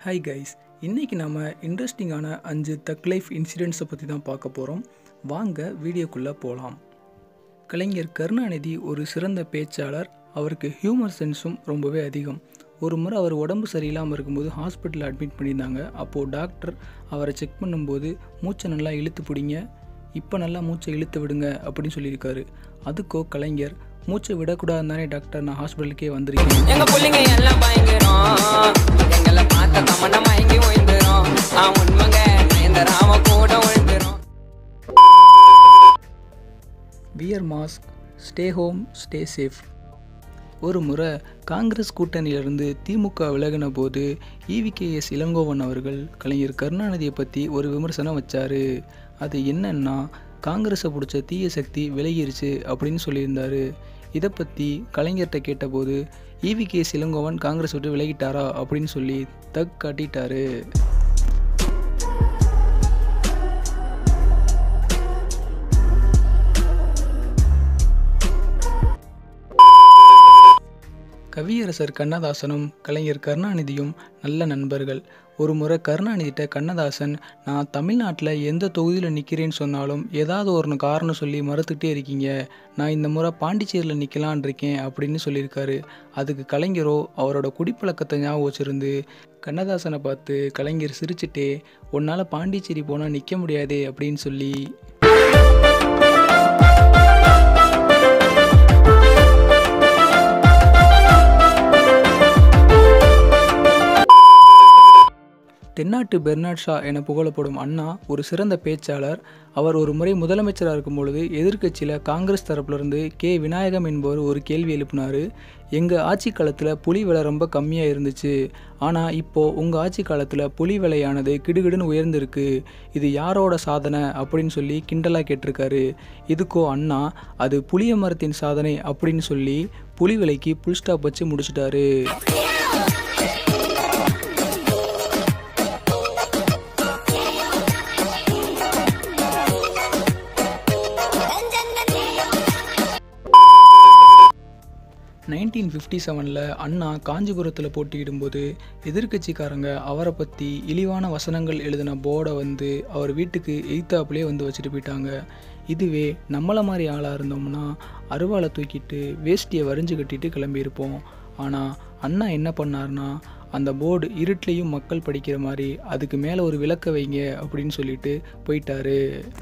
hi guys இன்றைக்கி நம்ம இன்ட்ரெஸ்டிங்கான அஞ்சு தக் லைஃப் இன்சிடென்ட்ஸை பற்றி தான் பார்க்க போகிறோம் வாங்க வீடியோக்குள்ளே போகலாம் கலைஞர் கருணாநிதி ஒரு சிறந்த பேச்சாளர் அவருக்கு ஹியூமர் சென்ஸும் ரொம்பவே அதிகம் ஒரு முறை அவர் உடம்பு சரியில்லாமல் இருக்கும்போது ஹாஸ்பிட்டலில் அட்மிட் பண்ணியிருந்தாங்க அப்போது டாக்டர் அவரை செக் பண்ணும்போது மூச்சை நல்லா இழுத்து பிடிங்க இப்போ நல்லா மூச்சை இழுத்து விடுங்க அப்படின்னு சொல்லியிருக்காரு அதுக்கோ கலைஞர் மூச்சை விடக்கூடாதுன்னு தானே டாக்டர் நான் ஹாஸ்பிட்டலுக்கே வந்திருக்கேன் எங்க புள்ளைங்க எல்லாம் பயங்கரம் எங்களை பார்த்த தமன மயங்கி ஓய்ந்துரும் ஆ உண்மைங்க நயந்தராம கூட ஓய்ந்துரும் wear mask stay home stay safe ஒரு முறை காங்கிரஸ் கூட்டணியிலிருந்து திமுக விலகின போது இவிகேஎஸ் இளங்கோவன் அவர்கள் கலைஞர் கருணாநிதியை பற்றி ஒரு விமர்சனம் வச்சார் அது என்னன்னா காங்கிரஸை பிடிச்ச தீய சக்தி விலகிருச்சு அப்படின்னு சொல்லியிருந்தாரு இதை பற்றி கலைஞர்கிட்ட கேட்டபோது இவிகேஎஸ் இளங்கோவன் காங்கிரஸ் விட்டு விலகிட்டாரா அப்படின்னு சொல்லி தக் காட்டிட்டாரு கவியரசர் கண்ணதாசனும் கலைஞர் கருணாநிதியும் நல்ல நண்பர்கள் ஒரு முறை கருணாநிதிட்ட கண்ணதாசன் நான் தமிழ்நாட்டில் எந்த தொகுதியில் நிற்கிறேன்னு சொன்னாலும் ஏதாவது ஒரு காரணம் சொல்லி மறுத்துக்கிட்டே இருக்கீங்க நான் இந்த முறை பாண்டிச்சேரியில் நிற்கலான் இருக்கேன் அப்படின்னு சொல்லியிருக்காரு அதுக்கு கலைஞரோ அவரோட குடிப்பழக்கத்தை ஞாபகம் வச்சிருந்து கண்ணதாசனை பார்த்து கலைஞர் சிரிச்சிட்டே உன்னால் பாண்டிச்சேரி போனால் நிற்க முடியாதே அப்படின்னு சொல்லி தென்னாட்டு பெர்னாட் ஷா என புகழப்படும் அண்ணா ஒரு சிறந்த பேச்சாளர் அவர் ஒரு முறை முதலமைச்சராக இருக்கும் பொழுது எதிர்க்கட்சியில் காங்கிரஸ் தரப்புலேருந்து கே விநாயகம் என்பவர் ஒரு கேள்வி எழுப்பினார் எங்கள் ஆட்சி காலத்தில் புலி விலை ரொம்ப கம்மியாக இருந்துச்சு ஆனால் இப்போது உங்கள் ஆட்சி காலத்தில் புலி விலையானது கிடுகிடுன்னு உயர்ந்திருக்கு இது யாரோட சாதனை அப்படின்னு சொல்லி கிண்டலாக கேட்டிருக்காரு இதுக்கோ அண்ணா அது புளிய மரத்தின் சாதனை அப்படின்னு சொல்லி புலி விலைக்கு புல் ஸ்டாப் வச்சு முடிச்சிட்டாரு நைன்டீன் ஃபிஃப்டி செவனில் அண்ணா காஞ்சிபுரத்தில் போட்டியிடும்போது எதிர்க்கட்சிக்காரங்க அவரை பற்றி இழிவான வசனங்கள் எழுதின போர்டை வந்து அவர் வீட்டுக்கு எய்த்தாப்புலேயே வந்து வச்சுட்டு போயிட்டாங்க இதுவே நம்மளை மாதிரி ஆளாக இருந்தோம்னா அருவாளை தூக்கிட்டு வேஷ்டியை வரிஞ்சு கட்டிட்டு கிளம்பியிருப்போம் ஆனால் அண்ணா என்ன பண்ணார்னா அந்த போர்டு இருட்லேயும் மக்கள் படிக்கிற மாதிரி அதுக்கு மேலே ஒரு விளக்க வைங்க அப்படின்னு சொல்லிட்டு போயிட்டாரு